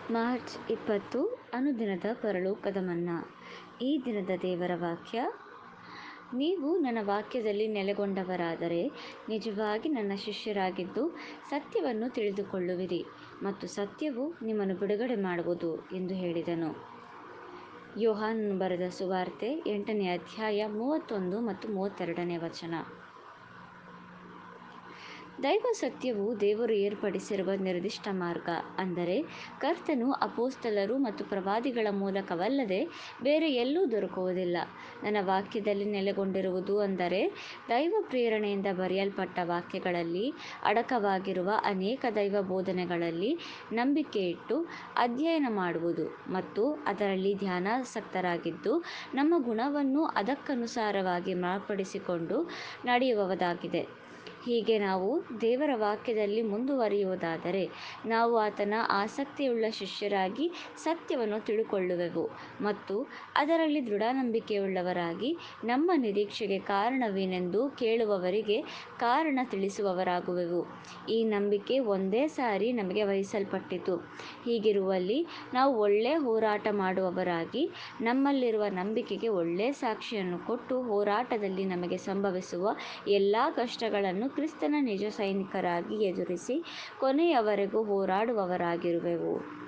March ಇಪ್ಪತ್ತು ಅನುದಿನದ ಪರಲೋಕದ ಮನ್ನಾ ಈ ದಿನದ ದೇವರ ವಾಕ್ಯ ನೀವು ನನ್ನ ವಾಕ್ಯದಲ್ಲಿ ನೆಲೆಗೊಂಡವರಾದರೆ ನಿಜವಾಗಿ ನನ್ನ ಶಿಷ್ಯರಾಗಿದ್ದು ಸತ್ಯವನ್ನು ತಿಳಿದುಕೊಳ್ಳುವಿರಿ ಮತ್ತು ಸತ್ಯವು ನಿಮ್ಮನ್ನು ಬಿಡುಗಡೆ ಮಾಡುವುದು ಎಂದು ಹೇಳಿದನು ಯೋಹಾನನು ಬರೆದ ಸುವಾರ್ತೆ ಎಂಟನೇ ಅಧ್ಯಾಯ ಮೂವತ್ತೊಂದು ಮತ್ತು ಮೂವತ್ತೆರಡನೇ ವಚನ ದೈವ ಸತ್ಯವು ದೇವರು ಏರ್ಪಡಿಸಿರುವ ನಿರ್ದಿಷ್ಟ ಮಾರ್ಗ ಅಂದರೆ ಕರ್ತನು ಅಪೋಸ್ತಲರು ಮತ್ತು ಪ್ರವಾದಿಗಳ ಮೂಲಕವಲ್ಲದೆ ಬೇರೆ ಎಲ್ಲೂ ದೊರಕುವುದಿಲ್ಲ ನನ್ನ ವಾಕ್ಯದಲ್ಲಿ ನೆಲೆಗೊಂಡಿರುವುದು ಅಂದರೆ ದೈವ ಪ್ರೇರಣೆಯಿಂದ ಬರೆಯಲ್ಪಟ್ಟ ವಾಕ್ಯಗಳಲ್ಲಿ ಅಡಕವಾಗಿರುವ ಅನೇಕ ದೈವ ಬೋಧನೆಗಳಲ್ಲಿ ನಂಬಿಕೆ ಇಟ್ಟು ಅಧ್ಯಯನ ಮಾಡುವುದು ಮತ್ತು ಅದರಲ್ಲಿ ಧ್ಯಾನಾಸಕ್ತರಾಗಿದ್ದು ನಮ್ಮ ಗುಣವನ್ನು ಅದಕ್ಕನುಸಾರವಾಗಿ ಮಾರ್ಪಡಿಸಿಕೊಂಡು ನಡೆಯುವುದಾಗಿದೆ ಹೀಗೆ ನಾವು ದೇವರ ವಾಕ್ಯದಲ್ಲಿ ಮುಂದುವರಿಯುವುದಾದರೆ ನಾವು ಆತನ ಆಸಕ್ತಿಯುಳ್ಳ ಶಿಷ್ಯರಾಗಿ ಸತ್ಯವನ್ನು ತಿಳುಕೊಳ್ಳುವೆವು ಮತ್ತು ಅದರಲ್ಲಿ ದೃಢನಂಬಿಕೆಯುಳ್ಳವರಾಗಿ ನಮ್ಮ ನಿರೀಕ್ಷೆಗೆ ಕಾರಣವೇನೆಂದು ಕೇಳುವವರಿಗೆ ಕಾರಣ ತಿಳಿಸುವವರಾಗುವೆವು ಈ ನಂಬಿಕೆ ಒಂದೇ ಸಾರಿ ನಮಗೆ ವಹಿಸಲ್ಪಟ್ಟಿತು ಹೀಗಿರುವಲ್ಲಿ ನಾವು ಒಳ್ಳೆ ಹೋರಾಟ ಮಾಡುವವರಾಗಿ ನಮ್ಮಲ್ಲಿರುವ ನಂಬಿಕೆಗೆ ಒಳ್ಳೆ ಸಾಕ್ಷಿಯನ್ನು ಕೊಟ್ಟು ಹೋರಾಟದಲ್ಲಿ ನಮಗೆ ಸಂಭವಿಸುವ ಎಲ್ಲ ಕಷ್ಟಗಳನ್ನು ಕ್ರಿಸ್ತನ ನಿಜ ಸೈನಿಕರಾಗಿ ಎದುರಿಸಿ ಕೊನೆಯವರೆಗೂ ಹೋರಾಡುವವರಾಗಿರುವೆವು